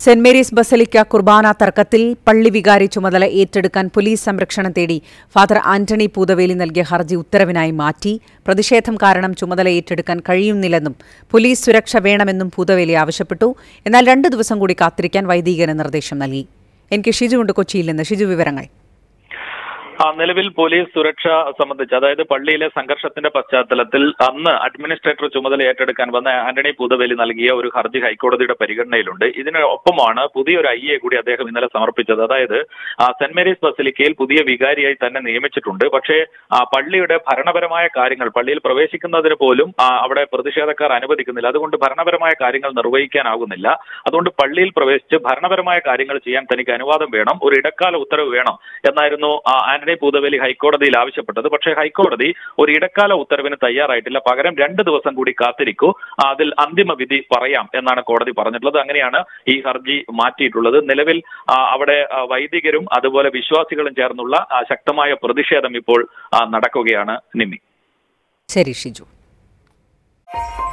saint Mary's basilica കുർബാന തർക്കത്തിൽ പള്ളി വികാരി ചുമതല ഏറ്റെടുക്കാൻ പോലീസ് സംരക്ഷണം തേടി ഫാദർ ആന്റണി പൂതവേലി നൽകിയ ഹർജി ഉത്തരവിനായി മാറ്റി പ്രതിഷേധം കാരണം ചുമതല ഏറ്റെടുക്കാൻ കഴിയുന്നില്ലെന്നും പോലീസ് സുരക്ഷ വേണമെന്നും പൂതവേലി ആവശ്യപ്പെട്ടു എന്നാൽ രണ്ടു ദിവസം കൂടി കാത്തിരിക്കാൻ വൈദികന് നിർദ്ദേശം നൽകി എനിക്ക് ഷിജുണ്ട് കൊച്ചിയിൽ നിന്ന് ഷിജു വിവരങ്ങൾ ആ നിലവിൽ പോലീസ് സുരക്ഷ സംബന്ധിച്ച് അതായത് പള്ളിയിലെ സംഘർഷത്തിന്റെ പശ്ചാത്തലത്തിൽ അന്ന് അഡ്മിനിസ്ട്രേറ്റർ ചുമതല ഏറ്റെടുക്കാൻ വന്ന ആന്റണി പൂതവേലി നൽകിയ ഒരു ഹർജി ഹൈക്കോടതിയുടെ പരിഗണനയിലുണ്ട് ഇതിനൊപ്പമാണ് പുതിയൊരു ഐ എ കൂടി അദ്ദേഹം ഇന്നലെ സമർപ്പിച്ചത് അതായത് ആ, സെന്റ് മേരീസ് ബസിലിക്കയിൽ പുതിയ വികാരിയായി തന്നെ നിയമിച്ചിട്ടുണ്ട് പക്ഷേ ആ, പള്ളിയുടെ ഭരണപരമായ കാര്യങ്ങൾ പള്ളിയിൽ പ്രവേശിക്കുന്നതിന് പോലും ആ, അവിടെ പ്രതിഷേധക്കാർ അനുവദിക്കുന്നില്ല അതുകൊണ്ട് ഭരണപരമായ കാര്യങ്ങൾ നിർവഹിക്കാനാകുന്നില്ല അതുകൊണ്ട് പള്ളിയിൽ പ്രവേശിച്ച് ഭരണപരമായ കാര്യങ്ങൾ ചെയ്യാൻ തനിക്ക് അനുവാദം വേണം ഒരു ഇടക്കാല ഉത്തരവ് വേണം എന്നായിരുന്നു ആ, ആന്റണി പൂതവേലി ഹൈക്കോടതിയിൽ ആവശ്യപ്പെട്ടത് പക്ഷേ ഹൈക്കോടതി ഒരു ഇടക്കാല ഉത്തരവിന് തയ്യാറായിട്ടില്ല പകരം രണ്ട് ദിവസം കൂടി കാത്തിരിക്കൂ ആ, അതിൽ അന്തിമ വിധി പറയാം എന്നാണ് കോടതി പറഞ്ഞിട്ടുള്ളത് അങ്ങനെയാണ് ഈ ഹർജി മാറ്റിയിട്ടുള്ളത് നിലവിൽ ആ, അവിടെ ആ, വൈദികരും അതുപോലെ വിശ്വാസികളും ചേർന്നുള്ള ആ, ശക്തമായ പ്രതിഷേധം ഇപ്പോൾ ആ, നടക്കുകയാണ് നിമ്മി ശരി ഷിജു